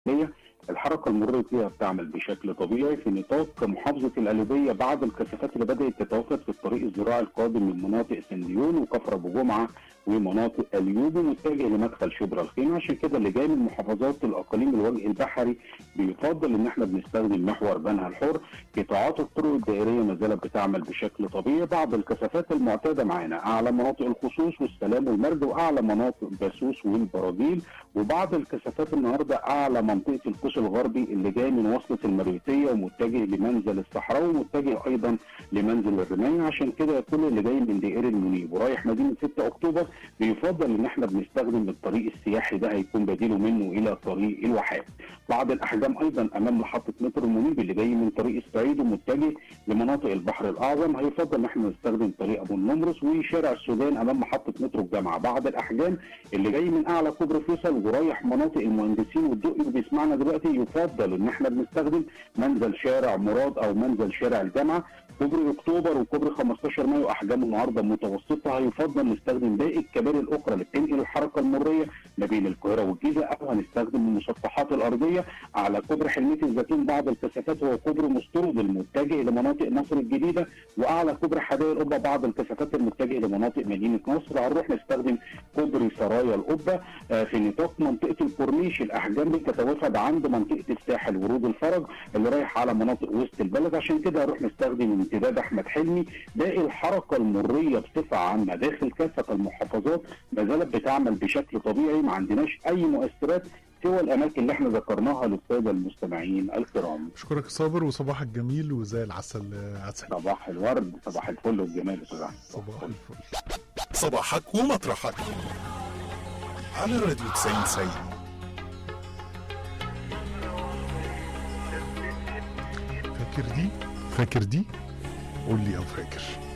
الحركة المرورية فيها بتعمل بشكل طبيعي في نطاق محافظة القليوبية بعد الكثافات اللي بدأت تتوافد في الطريق الزراعي القادم من مناطق سنديون وكفر أبو جمعة ومناطق اليوبي متجه لمدخل شبرا الخيمة عشان كده اللي جاي من محافظات الأقاليم الوجه البحري بيفضل إن احنا بنستخدم محور بنها الحر قطاعات الطرق الدائرية ما زالت بتعمل بشكل طبيعي بعض الكثافات المعتادة معانا أعلى مناطق الخصوص والسلام والمرج وأعلى مناطق باسوس والبراجيل وبعض الكثافات النهارده أعلى منطقة القوس الغربي اللي جاي من وصلة المريوطية ومتجه لمنزل الصحراوي ومتجه أيضا لمنزل الرماية عشان كده كل اللي جاي من دائرة المنيب ورايح مدينة 6 أكتوبر بيفضل إن احنا بنستخدم الطريق السياحي ده هيكون بديله منه إلى طريق الواحات. بعض الأحجام أيضا أمام محطة مترو المنيب اللي جاي من طريق الصعيد ومتجه لمناطق البحر الأعظم هيفضل إن احنا نستخدم طريق أبو النمرس وشارع السودان أمام محطة مترو الجامعة. بعض الأحجام اللي جاي من أعلى كوبري فيصل ورايح مناطق المهندسين والدقي وبيسمعنا دلوقتي يفضل ان احنا بنستخدم منزل شارع مراد او منزل شارع الجامعه كوبري اكتوبر وكوبري 15 مايو احجام النهارده متوسطه هيفضل نستخدم باقي الكباري الاخرى اللي بتنقل الحركه المريه ما بين القاهره والجيزه او هنستخدم المسطحات الارضيه على كوبري حلميه الزيتون بعض الكثافات هو كوبري مسترد المتجه لمناطق مصر الجديده واعلى كوبري حدائق القبه بعض الكثافات المتجهه لمناطق مدينه نصر هنروح نستخدم كوبري سرايا القبه آه في نطاق منطقه الكورنيش الاحجام بتتوافد عند منطقه الساحل ورود الفرج اللي رايح على مناطق وسط البلد عشان كده هنروح نستخدم امتداد احمد حلمي باقي الحركه المريه بصفه عامه داخل كافه المحافظات ما زالت بتعمل بشكل طبيعي ما عندناش اي مؤثرات سوى الاماكن اللي احنا ذكرناها للساده المستمعين الكرام. اشكرك صابر وصباحك جميل وزي العسل عسل صباح الورد صباح الفل والجمال صباح صباح الفل صباحك ومطرحك على راديو 90 90 فاكر دي فاكر دي قول لي او فاكر